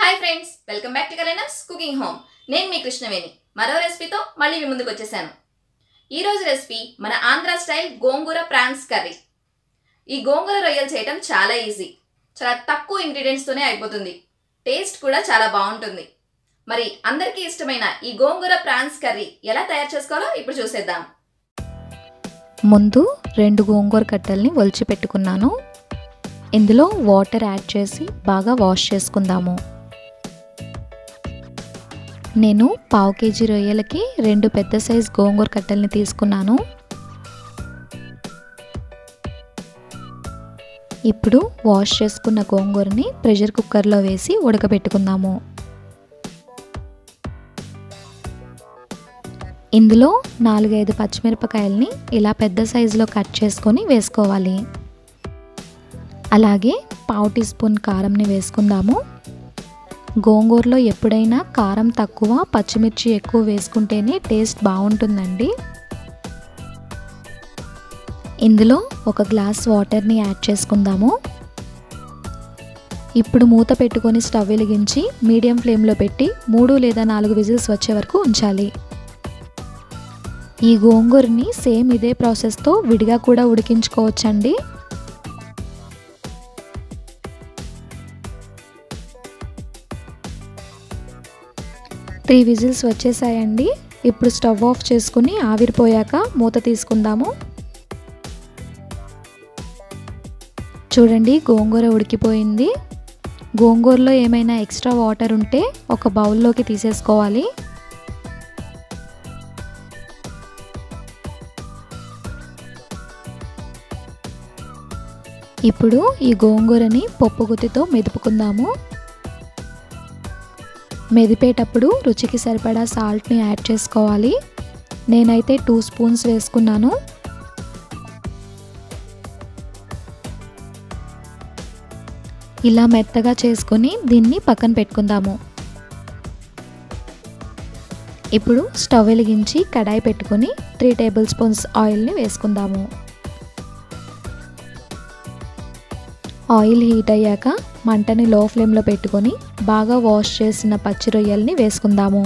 hi friends welcome back to కలెనర్స్ cooking home నేను మీ కృష్ణవేణి మరో రెసిపీతో మళ్ళీ మీ ముందుకు వచ్చేసాను ఈరోజు రెసిపీ మన Andhra style gongura prawns curry ఈ గోంగూర రొయ్యలు చేయటం చాలా ఈజీ చాలా తక్కువ ఇంగ్రీడియంట్స్తోనే అయిపోతుంది టేస్ట్ కూడా చాలా బాగుంటుంది మరి అందరికీ ఇష్టమైన ఈ గోంగూర ప్రాన్స్ కర్రీ ఎలా తయారు చేసుకోవాలో ఇప్పుడు చూసేద్దాం ముందు రెండు గోంగూర కట్టల్ని ఒలిచి పెట్టుకున్నాను ఇందులో వాటర్ యాడ్ చేసి బాగా వాష్ చేసుకుందాము నేను పావు కేజీ రొయ్యలకి రెండు పెద్ద సైజ్ గోంగూర కట్టల్ని తీసుకున్నాను ఇప్పుడు వాష్ చేసుకున్న గోంగూరని ప్రెషర్ కుక్కర్లో వేసి ఉడకబెట్టుకుందాము ఇందులో నాలుగైదు పచ్చిమిరపకాయల్ని ఇలా పెద్ద సైజులో కట్ చేసుకొని వేసుకోవాలి అలాగే పావు టీ స్పూన్ కారంని వేసుకుందాము గోంగూరలో ఎప్పుడైనా కారం తక్కువ పచ్చిమిర్చి ఎక్కువ వేసుకుంటేనే టేస్ట్ బాగుంటుందండి ఇందులో ఒక గ్లాస్ వాటర్ని యాడ్ చేసుకుందాము ఇప్పుడు మూత పెట్టుకొని స్టవ్ వెలిగించి మీడియం ఫ్లేమ్లో పెట్టి మూడు లేదా నాలుగు విజిల్స్ వచ్చే వరకు ఉంచాలి ఈ గోంగూరని సేమ్ ఇదే ప్రాసెస్తో విడిగా కూడా ఉడికించుకోవచ్చండి త్రీ విజిల్స్ వచ్చేసాయండి ఇప్పుడు స్టవ్ ఆఫ్ చేసుకుని ఆవిరిపోయాక మూత తీసుకుందాము చూడండి గోంగూర ఉడికిపోయింది గోంగూరలో ఏమైనా ఎక్స్ట్రా వాటర్ ఉంటే ఒక బౌల్లోకి తీసేసుకోవాలి ఇప్పుడు ఈ గోంగూరని పప్పు గుత్తితో మెదుపుకుందాము మెదిపేటప్పుడు రుచికి సరిపడా సాల్ట్ని యాడ్ చేసుకోవాలి నేనైతే టూ స్పూన్స్ వేసుకున్నాను ఇలా మెత్తగా చేసుకొని దీన్ని పక్కన పెట్టుకుందాము ఇప్పుడు స్టవ్ వెలిగించి కడాయి పెట్టుకొని త్రీ టేబుల్ స్పూన్స్ ఆయిల్ని వేసుకుందాము ఆయిల్ హీట్ అయ్యాక మంటని లో ఫ్లేమ్లో పెట్టుకొని బాగా వాష్ చేసిన పచ్చి రొయ్యల్ని వేసుకుందాము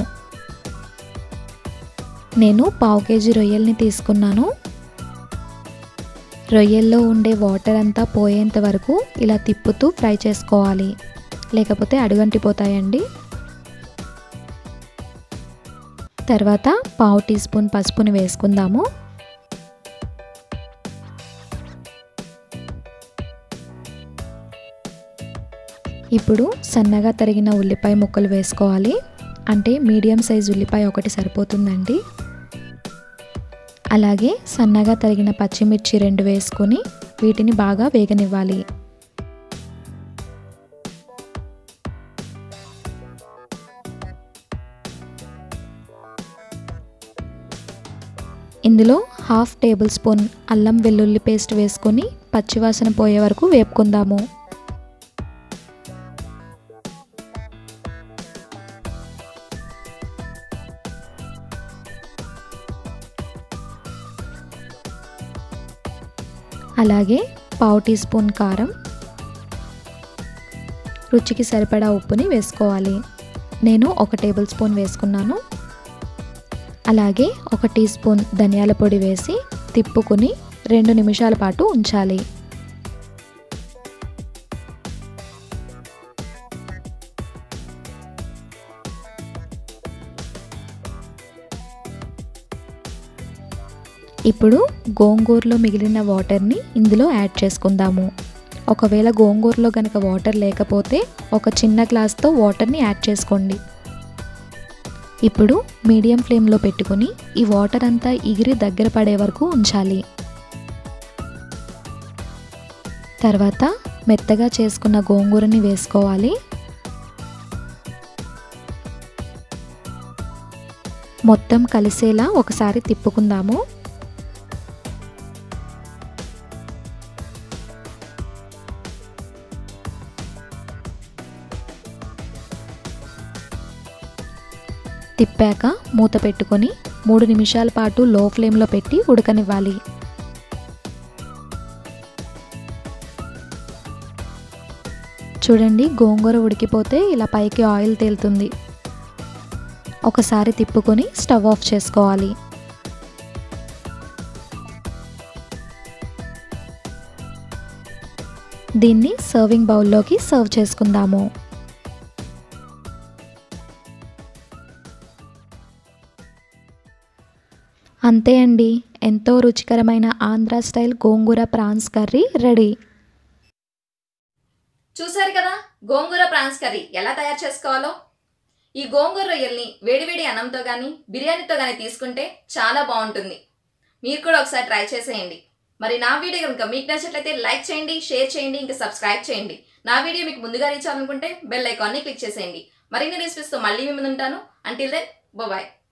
నేను పావు కేజీ రొయ్యల్ని తీసుకున్నాను రొయ్యల్లో ఉండే వాటర్ అంతా పోయేంత వరకు ఇలా తిప్పుతూ ఫ్రై చేసుకోవాలి లేకపోతే అడుగంటిపోతాయండి తర్వాత పావు టీ స్పూన్ పసుపుని వేసుకుందాము ఇప్పుడు సన్నగా తరిగిన ఉల్లిపాయ ముక్కలు వేసుకోవాలి అంటే మీడియం సైజ్ ఉల్లిపాయ ఒకటి సరిపోతుందండి అలాగే సన్నగా తరిగిన పచ్చిమిర్చి రెండు వేసుకొని వీటిని బాగా వేగనివ్వాలి ఇందులో హాఫ్ టేబుల్ స్పూన్ అల్లం వెల్లుల్లి పేస్ట్ వేసుకొని పచ్చివాసన పోయే వరకు వేపుకుందాము అలాగే పావు టీ స్పూన్ కారం రుచికి సరిపడా ఉప్పుని వేసుకోవాలి నేను ఒక టేబుల్ స్పూన్ వేసుకున్నాను అలాగే ఒక టీ స్పూన్ ధనియాల పొడి వేసి తిప్పుకొని రెండు నిమిషాల పాటు ఉంచాలి ఇప్పుడు గోంగూరలో మిగిలిన వాటర్ని ఇందులో యాడ్ చేసుకుందాము ఒకవేళ గోంగూరలో కనుక వాటర్ లేకపోతే ఒక చిన్న గ్లాస్తో వాటర్ని యాడ్ చేసుకోండి ఇప్పుడు మీడియం ఫ్లేమ్లో పెట్టుకొని ఈ వాటర్ అంతా ఎగిరి దగ్గర పడే వరకు ఉంచాలి తర్వాత మెత్తగా చేసుకున్న గోంగూరని వేసుకోవాలి మొత్తం కలిసేలా ఒకసారి తిప్పుకుందాము తిప్పాక మూత పెట్టుకొని మూడు నిమిషాల పాటు లో ఫ్లేమ్లో పెట్టి ఉడకనివ్వాలి చూడండి గోంగూర ఉడికిపోతే ఇలా పైకి ఆయిల్ తేలుతుంది ఒకసారి తిప్పుకొని స్టవ్ ఆఫ్ చేసుకోవాలి దీన్ని సర్వింగ్ బౌల్లోకి సర్వ్ చేసుకుందాము అంతే అండి ఎంతో రుచికరమైన Andhra style gongura prawns curry ready చూసారు కదా గోంగూర ప్రాన్స్ కర్రీ ఎలా తయారు చేసుకోవాలో ఈ గోంగూర రొయ్యల్ని వేడివేడి అన్నంతో కానీ బిర్యానీతో కానీ తీసుకుంటే చాలా బాగుంటుంది మీరు కూడా ఒకసారి ట్రై చేసేయండి మరి నా వీడియో కనుక మీకు నచ్చినట్లయితే లైక్ చేయండి షేర్ చేయండి ఇంకా సబ్స్క్రైబ్ చేయండి నా వీడియో మీకు ముందుగా రీచ్ అవ్వాలనుకుంటే బెల్ ఐకాన్ని క్లిక్ చేసేయండి మరిన్ని రెసిపీస్తో మళ్ళీ మీ ముందు ఉంటాను అంటిల్ దెన్ బాయ్